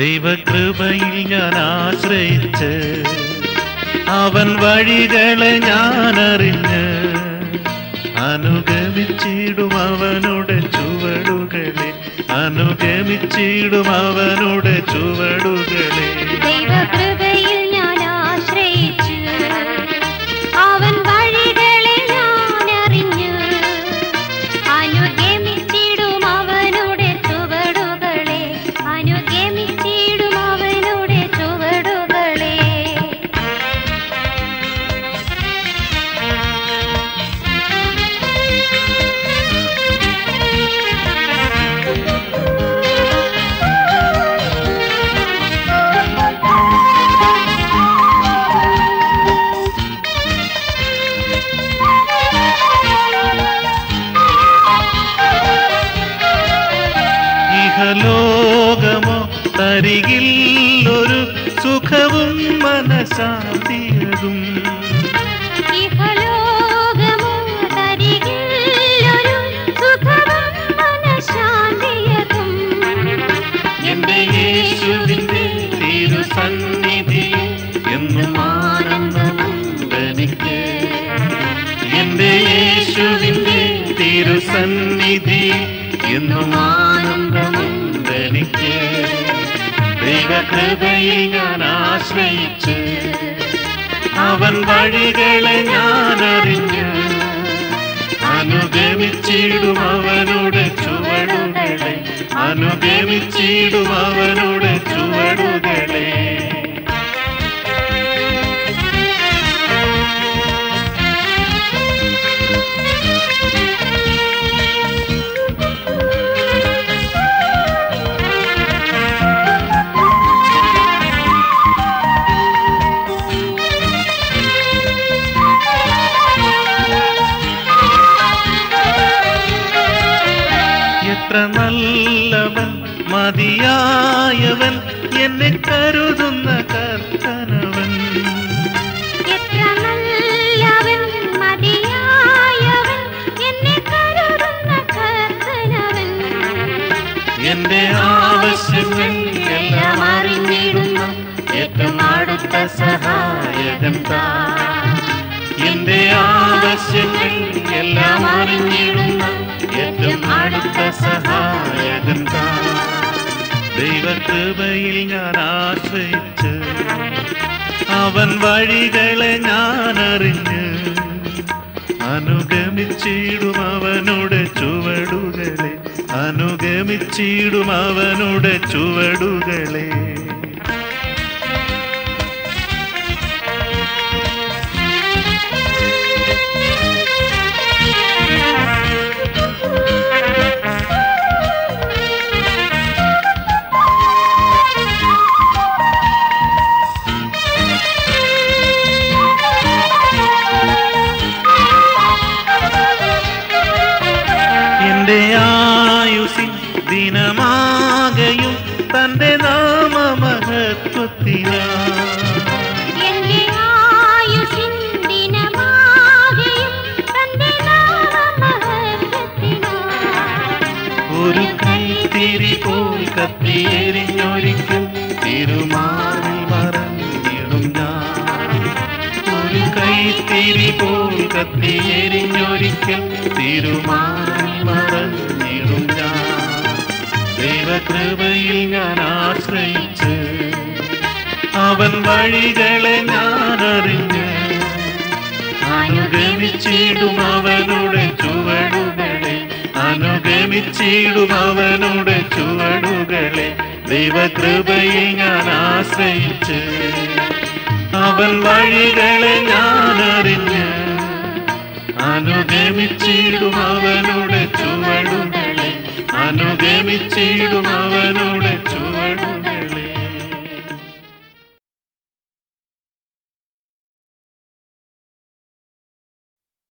ദൈവകൃപയിൽ ഞാൻ ആശ്രയിച്ച് അവൻ വഴികളെ ഞാൻ അറിഞ്ഞ് അനുഗമിച്ചിടും അവനുടെ ചുവടുകളെ അനുഗമിച്ചിടും അവനുടെ ചുവടുകളെ ദൈവകൃപയിൽ ഞാൻ ആശ്രയിച്ചു അവൻ വഴികളെ ഞാൻ അറിഞ്ഞു അനുഗമിച്ചിടും അവനുടെ ചുവടുകളെ അനുഗമിച്ചിടും അവനുടെ ചുവടുകളെ ഇഹലോകമോ തരികിൽ ഒരു സുഖവും മനശാന്തിയതും ഇഹലോകമോ തരികിലൊരു സുഖവും മനഃശാന്തിയതും എന്റെ യേശുവിന്റെ തിരുസന്നിധി എന്നും ആനന്ദമുണ്ടെനിക്ക് എന്റെ യേശുവിന്റെ തിരുസന്നിധി എന്നും ആനന്ദമുണ്ടെനിക്ക് ദൈവകൃപയിൽ ഞാൻ ആശ്രയിച്ച് അവൻ വഴികളെ ഞാൻ അറിഞ്ഞു അനുഗമിച്ചിടും അവനുടെ ചുവടുകളെ അനുഗമിച്ചിടും അവനുടെ ചുവടുകളെ എത്ര നല്ലവൻ മതിയായവൻ എന്നെ കരുതുന്ന കർത്തനവൻ എത്ര നല്ലവൻ മതിയായവൻ എന്നെ കരുതുന്ന കർത്തനവൻ എന്റെ ആവശ്യങ്ങൾ എല്ലാം അറിഞ്ഞിടുന്ന ഏറ്റവും അടുത്ത സഹായകൻ താൻ എന്റെ ആവശ്യങ്ങൾ എല്ലാം അറിഞ്ഞിടുന്ന ഏറ്റവും അടുത്ത സഹായകൻ താൻ ദൈവകൃപയിൽ ഞാൻ ആശ്രയിച്ച് അവൻ വഴികളെ ഞാൻ അറിഞ്ഞ് അനുഗമിച്ചിടും അവനുടെ ചുവടുകളെ അനുഗമിച്ചിടും അവനുടെ ചുവടുകളെ എന്റെ ആയുസിൻ ദിനമാകയും തന്റെ നാമമഹത്വത്തിനാ എന്റെ ആയുസ്സിൻ ദിനമാകെയും തന്റെ നാമമഹത്വത്തിനായി ഒരു കൈത്തിരി പോയി കത്തിയെരിഞ്ഞൊരിക്കൽ തിരുമാറിൽ മറഞ്ഞിടും ഞാൻ ഒരു കൈത്തിരി പോയി കത്തിയെരിഞ്ഞൊരിക്കൽ തിരുമാറിൽ മറഞ്ഞിടും ഞാൻ ദൈവകൃപയിൽ ഞാൻ ആശ്രയിച്ച് അവൻ വഴികളെ ഞാൻ അറിഞ്ഞ് അനുഗമിച്ചിടും അവനുടെ ചുവടുകളെ അനുഗമിച്ചിടും അവനുടെ ചുവടുകളെ ദൈവകൃപയിൽ ഞാൻ ആശ്രയിച്ച് അവൻ വഴികളെ ഞാൻ അറിഞ്ഞ് അനുഗമിച്ചിടും അവനുടെ ചുവടുകളെ അനുഗമിച്ചിടും അവനുടെ ചുവടുകളെ